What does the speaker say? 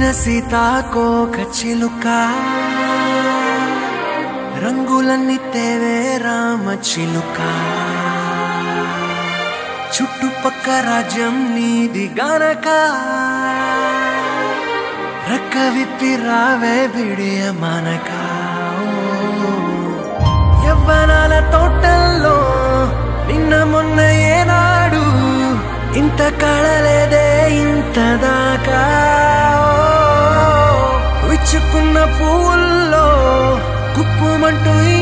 సీతాకోక చిలుక రంగులన్నీ తేవే రామ చిలుక చుట్టుపక్క రాజ్యం నీది గనక రక్క విప్పి రావే బిడియ మనక యవ్వనాల తోటల్లో నిన్న మొన్న ఏనాడు ఇంత కళలేదే ఇంత దాకా విచ్చుకున్న పువ్వుల్లో కుప్పుమంటూ ఈ